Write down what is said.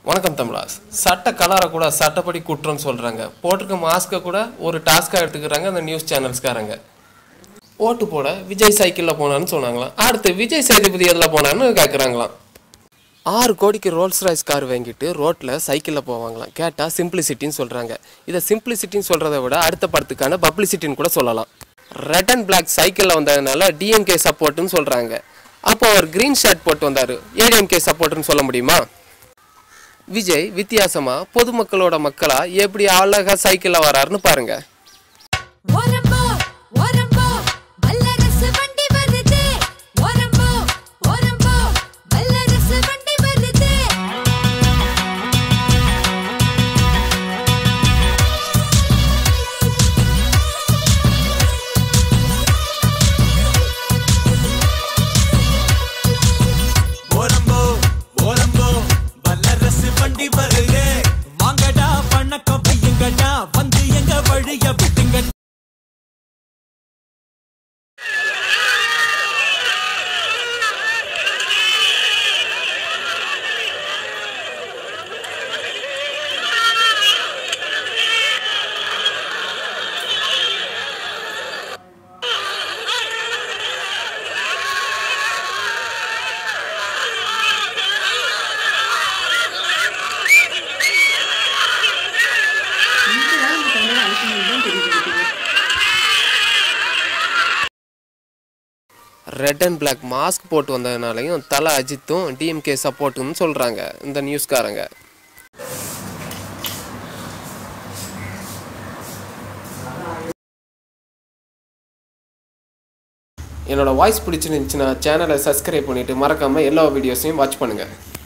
வணக்கம் தமிழாஸ் சட்ட கலரை கூட சட்டப்படி குற்றம்னு சொல்கிறாங்க போட்டிருக்க மாஸ்க்கை கூட ஒரு டாஸ்க்காக எடுத்துக்கிறாங்க அந்த நியூஸ் சேனல்ஸ்காரங்க ஓட்டு போட விஜய் சைக்கிளில் போனான்னு சொன்னாங்களாம் அடுத்து விஜய் சேதுபதி எதில் போனான்னு கேட்குறாங்களாம் ஆறு கோடிக்கு ரோல்ஸ் ராய்ஸ் கார் வாங்கிட்டு ரோட்டில் சைக்கிளில் போவாங்களாம் கேட்டால் சிம்பிளிசிட்டின்னு சொல்கிறாங்க இதை சிம்பிளிசிட்டின்னு சொல்கிறத விட அடுத்த படத்துக்கான பப்ளிசிட்டின்னு கூட சொல்லலாம் ரெட் அண்ட் பிளாக் சைக்கிளில் வந்ததுனால டிஎம்கே சப்போர்ட்டுன்னு சொல்கிறாங்க அப்போ அவர் க்ரீன் ஷர்ட் போட்டு வந்தார் ஏடிஎம்கே சப்போர்ட்டுன்னு சொல்ல முடியுமா விஜய் வித்தியாசமா பொதுமக்களோட மக்களா எப்படி அழகா சைக்கிள்ல வராருன்னு பாருங்க ஓரம்போ ஓரம்போ வல்லரசு வண்டி வருது ஓரம்போ ஓரம்போ வல்லரசு வண்டி வருது ஓரம்போ ஓரம்போ வல்லரசு வண்டி வருது வாங்கடா வணக்கம் வையுங்கடா வந்து எங்க வழிய விட்டுங்க இதுதான் இந்த தொண்டை அழுத்தம் தான் தெரிஞ்சுக்கிட்டீங்க ரெட் அண்ட் பிளாக் மாஸ்க் போட்டு வந்ததுனாலையும் தலை அஜித்தும் டிஎம்கே சப்போர்ட்டுன்னு சொல்றாங்க இந்த நியூஸ்காரங்க என்னோட வாய்ஸ் பிடிச்சிருந்துச்சுன்னா சேனலை சப்ஸ்கிரைப் பண்ணிட்டு மறக்காம எல்லா வீடியோஸையும் வாட்ச் பண்ணுங்க